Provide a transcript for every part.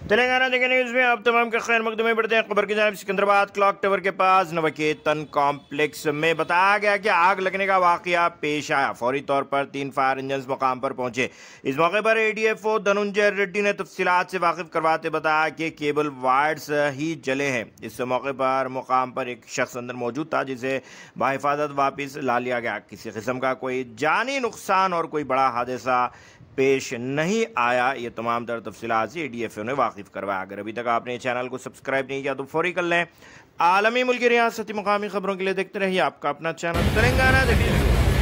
तेलंगाना देखने न्यूज में आप तमाम का खैर मकदमे बढ़ते हैं खबर की जानब सिकंदराबाद क्लॉक टावर के पास नवकेतन कॉम्प्लेक्स में बताया गया कि आग लगने का वाकया पेश आया फौरी तौर पर तीन फायर इंजन मकाम पर पहुंचे इस मौके पर एडीएफओ धनुंजय रेड्डी ने तफसीलात से वाकिफ करवाते बताया कि केबल वायर्स ही जले हैं इस मौके पर मुकाम पर एक शख्स अंदर मौजूद था जिसे बाहिफाजत वापस ला लिया गया किसी किस्म का कोई जानी नुकसान और कोई बड़ा हादसा पेश नहीं आया ये तमाम तर तफसीलात से एडीएफ ने वाकिफ करवाया अगर अभी तक आपने चैनल को सब्सक्राइब नहीं किया तो फौरी कर लें आलमी मुल्क रियासती मुकामी खबरों के लिए देखते रहिए आपका अपना चैनल तेलंगाना देखिए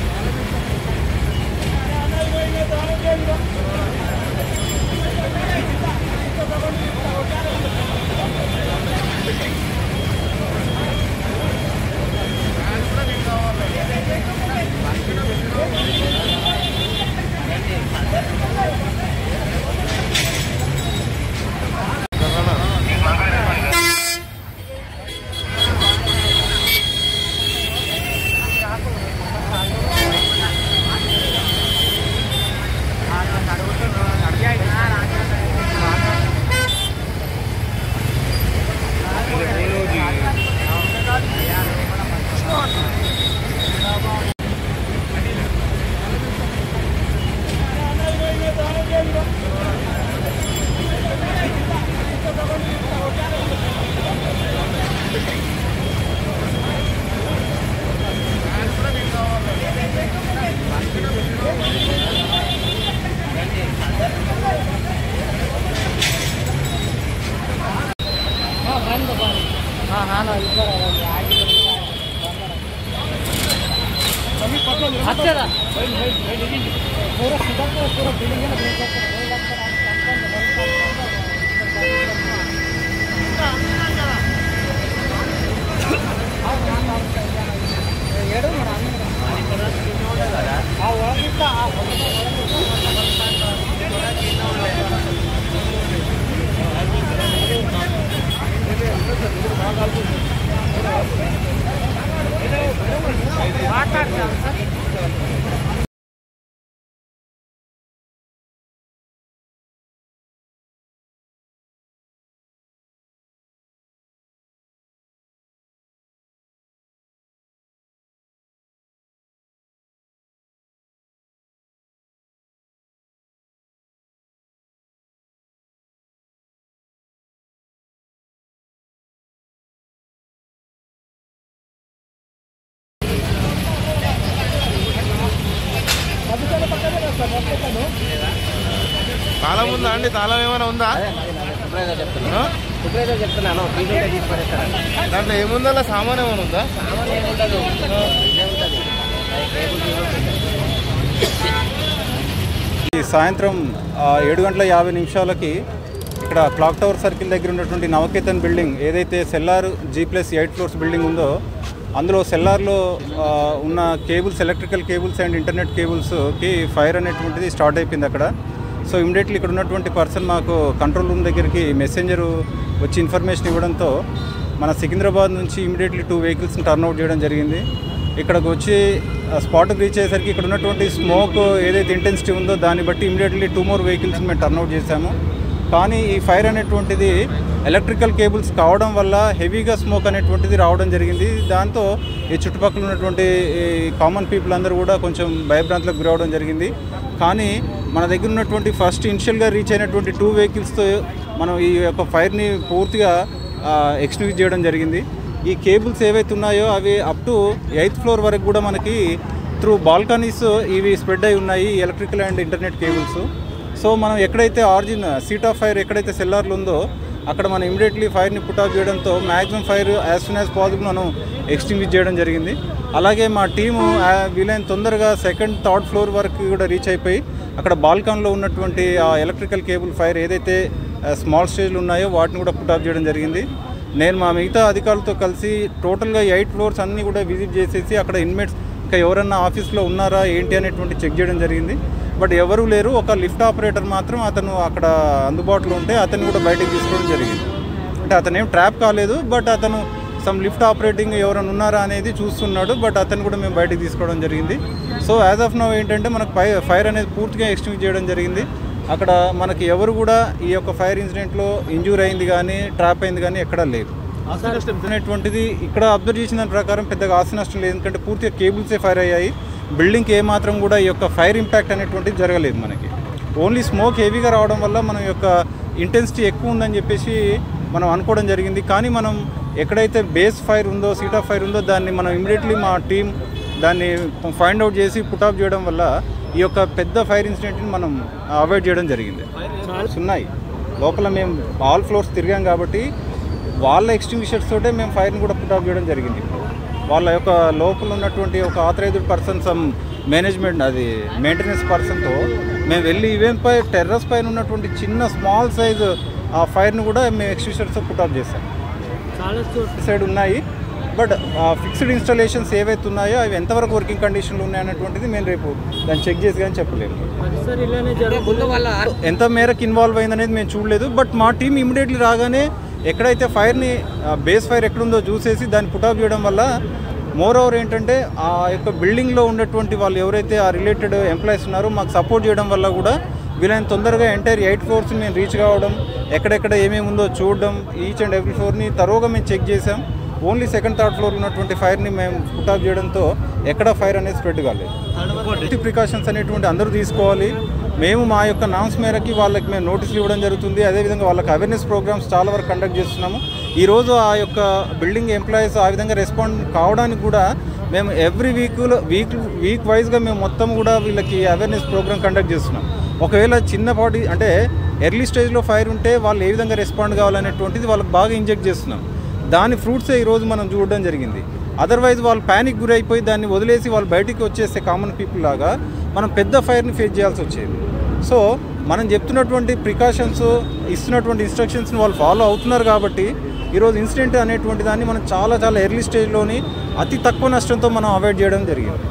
हाँ हाँ ना इधर आ रहा है आगे अच्छा था पूरा सीधा तो पूरा बिल्डिंग है ना बिल्डिंग का दो लाख का ఏడు మరి ఆ ఒಳగిట్ట ఆ మాట్లాడతాను సార్ తాళం ఉందా అండి తాళం ఏమైనా ఉందా సూపర్వైజర్ చెప్తున్నాను ఆ? సూపర్వైజర్ చెప్తున్నాను తీసుంటే తీసుకొస్తాను దాంట్లో ఏముందా అలా సామాన్ ఏమైనా ఉందా సామాన్ ఏముండదు ఇదే ఉంటుంది కేబుల్ ఈ సాయంత్రం ఆ, ఏడు గంటల యాభై నిమిషాలకి ఇక్కడ క్లాక్ టవర్ సర్కిల్ దగ్గర ఉన్నటువంటి నవకేతన్ బిల్డింగ్ ఏదైతే cellar G plus eight floors building ఉందో అందులో సెల్లార్లో ఆ, ఉన్న cables electrical cables and internet కేబుల్స్కి ఫైర్ అనేటువంటిది స్టార్ట్ అయిపోయింది అక్కడ సో ఇమీడియట్లీ ఇక్కడ ఉన్నటువంటి పర్సన్ మాకు కంట్రోల్ రూమ్ దగ్గరికి మెసెంజర్ వచ్చి ఇన్ఫర్మేషన్ ఇవ్వడంతో మన సికింద్రాబాద్ నుంచి ఇమీడియట్లీ టూ వెహికల్స్ని టర్న్అవుట్ చేయడం జరిగింది ఇక్కడికి వచ్చి స్పాట్కి రీచ్ అయ్యేసరికి ఇక్కడ ఉన్నటువంటి స్మోక్ ఏదైతే ఇంటెన్సిటీ ఉందో దాన్ని బట్టి ఇమీడియట్లీ టూ మోర్ వెహికల్స్ మేము టర్న్అవుట్ చేశాము కానీ ఈ ఫైర్ అనేటువంటిది ఎలక్ట్రికల్ కేబుల్స్ కావడం వల్ల హెవీగా స్మోక్ అనేటువంటిది రావడం జరిగింది దాంతో ఈ చుట్టుపక్కల ఉన్నటువంటి ఈ కామన్ పీపుల్ అందరూ కూడా కొంచెం భయభ్రాంతులకు గురవడం జరిగింది కానీ మన దగ్గర ఉన్నటువంటి ఫస్ట్ ఇనిషియల్గా రీచ్ అయినటువంటి టూ వెహికల్స్తో మనం ఈ యొక్క ఫైర్ని పూర్తిగా ఎక్స్టింగ్విష్ చేయడం జరిగింది ఈ కేబుల్స్ ఏవైతే ఉన్నాయో అవి అప్ టు ఎయిత్ ఫ్లోర్ వరకు కూడా మనకి త్రూ బాల్కనీస్ ఇవి స్ప్రెడ్ అయి ఉన్నాయి electrical and internet cables so మనం ఎక్కడైతే ఆరిజిన్ సీట్ ఆఫ్ ఫైర్ ఎక్కడైతే సెల్లార్లు ఉందో అక్కడ మనం ఇమీడియట్లీ ఫైర్ని పుట్ ఆఫ్ చేయడంతో maximum fire as soon as possible మనం ఎక్స్టింగ్విష్ చేయడం జరిగింది అలాగే మా టీము ఆ, వీలైన తొందరగా సెకండ్ థర్డ్ ఫ్లోర్ వరకు కూడా రీచ్ అయిపోయి అక్కడ బాల్కన్లో ఉన్నటువంటి ఆ ఎలక్ట్రికల్ కేబుల్ ఫైర్ ఏదైతే స్మాల్ స్టేజ్లు ఉన్నాయో వాటిని కూడా పుట్ ఆఫ్ చేయడం జరిగింది నేను మా మిగతా అధికారులతో కలిసి టోటల్గా ఎయిట్ ఫ్లోర్స్ అన్నీ కూడా విజిట్ చేసేసి అక్కడ ఇన్మేట్స్ ఇంకా ఎవరన్నా ఆఫీస్లో ఉన్నారా ఏంటి అనేటువంటి చెక్ చేయడం జరిగింది బట్ ఎవరూ లేరు ఒక లిఫ్ట్ ఆపరేటర్ మాత్రం అతను అక్కడ అందుబాటులో ఉంటే అతన్ని కూడా బయటకు తీసుకోవడం జరిగింది అంటే అతను ఏం ట్రాప్ కాలేదు బట్ అతను సమ్ లిఫ్ట్ ఆపరేటింగ్ ఎవరైనా ఉన్నారా అనేది చూస్తున్నాడు బట్ అతను కూడా మేము బయటకు తీసుకోవడం జరిగింది సో యాజ్ ఆఫ్ నో ఏంటంటే మనకు ఫై ఫైర్ అనేది పూర్తిగా ఎక్స్టింగ్ చేయడం జరిగింది అక్కడ మనకి ఎవరు కూడా ఈ యొక్క ఫైర్ ఇన్సిడెంట్లో ఇంజూర్ అయింది కానీ ట్రాప్ అయింది కానీ ఎక్కడా లేదు అనేటువంటిది ఇక్కడ అబ్జర్వ్ చేసిన దాని ప్రకారం పెద్దగా ఆస్తి నష్టం లేదు ఎందుకంటే పూర్తిగా కేబుల్సే ఫైర్ అయ్యాయి బిల్డింగ్కి ఏమాత్రం కూడా ఈ యొక్క ఫైర్ ఇంపాక్ట్ అనేటువంటిది జరగలేదు మనకి ఓన్లీ స్మోక్ హెవీగా రావడం వల్ల మనం యొక్క ఇంటెన్సిటీ ఎక్కువ ఉందని చెప్పేసి మనం అనుకోవడం జరిగింది కానీ మనం ఎక్కడైతే బేస్ ఫైర్ ఉందో సీట్ ఆఫ్ ఫైర్ ఉందో దాన్ని మనం ఇమీడియట్లీ మా టీం దాన్ని ఫైండ్ అవుట్ చేసి పుట్ ఆఫ్ చేయడం వల్ల ఈ యొక్క పెద్ద ఫైర్ ఇన్సిడెంట్ని మనం అవాయిడ్ చేయడం జరిగింది ఉన్నాయి లోపల మేము ఆల్ ఫ్లోర్స్ తిరిగాం కాబట్టి వాళ్ళ ఎక్స్టింగ్విషర్స్ తోటే మేము ఫైర్ని కూడా పుట్ ఆఫ్ చేయడం జరిగింది వాళ్ళ యొక్క లోపల ఉన్నటువంటి ఒక ఆథరైజ్డ్ పర్సన్ సమ్ మేనేజ్మెంట్ అది మెయింటెనెన్స్ పర్సన్తో మేము వెళ్ళి ఈవెన్ పై టెర్రస్ పైన ఉన్నటువంటి చిన్న స్మాల్ సైజ్ ఆ ఫైర్ని కూడా మేము ఎక్స్టింగ్విషర్స్తో పుట్ ఆఫ్ చేస్తాం చాలా సైడ్ ఉన్నాయి బట్ ఫిక్స్డ్ ఇన్స్టాలేషన్స్ ఏవైతే ఉన్నాయో అవి ఎంతవరకు వర్కింగ్ కండిషన్లో ఉన్నాయన్నటువంటిది మేము రేపు దాన్ని చెక్ చేసి కానీ చెప్పలేము ప్రతిసారి ఇలానే జరుగుతుంది ఎంత మేరకు ఇన్వాల్వ్ అయిందనేది మేము చూడలేదు బట్ మా టీం ఇమీడియట్లీ రాగానే ఎక్కడైతే ఫైర్ని బేస్ ఫైర్ ఎక్కడుందో చూసేసి దాన్ని పుటాప్ చేయడం వల్ల మోర్ ఓవర్ ఏంటంటే ఆ యొక్క బిల్డింగ్లో ఉన్నటువంటి వాళ్ళు ఎవరైతే ఆ రిలేటెడ్ ఎంప్లాయీస్ ఉన్నారో మాకు సపోర్ట్ చేయడం వల్ల కూడా వీలైన తొందరగా ఎంటైర్ ఎయిట్ ఫ్లోర్స్ని మేము రీచ్ కావడం ఎక్కడెక్కడ ఏమేమి ఉందో చూడడం ఈచ్ అండ్ ఎవ్రీ ఫ్లోర్ని తరోగా మేము చెక్ చేసాం ఓన్లీ సెకండ్ థర్డ్ ఫ్లోర్ ఉన్నటువంటి ఫైర్ని మేము పుటాప్ చేయడంతో ఎక్కడ ఫైర్ అనేది స్ప్రెడ్ కాలేదు సేఫ్టీ ప్రికాషన్స్ అనేటువంటి అందరూ తీసుకోవాలి మేము మా యొక్క నామ్స్ మేరకి వాళ్ళకి మేము నోటీసులు ఇవ్వడం జరుగుతుంది అదేవిధంగా వాళ్ళకి అవేర్నెస్ ప్రోగ్రామ్స్ చాలా వరకు కండక్ట్ చేస్తున్నాము ఈరోజు ఆ యొక్క బిల్డింగ్ ఎంప్లాయీస్ ఆ విధంగా రెస్పాండ్ కావడానికి కూడా మేము ఎవ్రీ వీక్లో వీక్ వీక్ వైజ్గా మేము మొత్తం కూడా వీళ్ళకి అవేర్నెస్ ప్రోగ్రామ్ కండక్ట్ చేస్తున్నాం ఒకవేళ చిన్నపాటి అంటే ఎర్లీ స్టేజ్లో ఫైర్ ఉంటే వాళ్ళు ఏ విధంగా రెస్పాండ్ కావాలనేటువంటిది వాళ్ళకి బాగా ఇంజెక్ట్ చేస్తున్నాం దాని ఫ్రూట్సే ఈరోజు మనం చూడడం జరిగింది అదర్వైజ్ వాళ్ళు ప్యానిక్ గురైపోయి దాన్ని వదిలేసి వాళ్ళు బయటికి వచ్చేస్తే కామన్ పీపుల్ లాగా మనం పెద్ద ఫైర్ని ఫేస్ చేయాల్సి వచ్చేది సో మనం చెప్తున్నటువంటి ప్రికాషన్స్ ఇస్తున్నటువంటి ఇన్స్ట్రక్షన్స్ని వాళ్ళు ఫాలో అవుతున్నారు కాబట్టి ఈరోజు ఇన్సిడెంట్ అనేటువంటి దాన్ని మనం చాలా చాలా ఎర్లీ స్టేజ్లోని అతి తక్కువ నష్టంతో మనం అవాయిడ్ చేయడం జరిగింది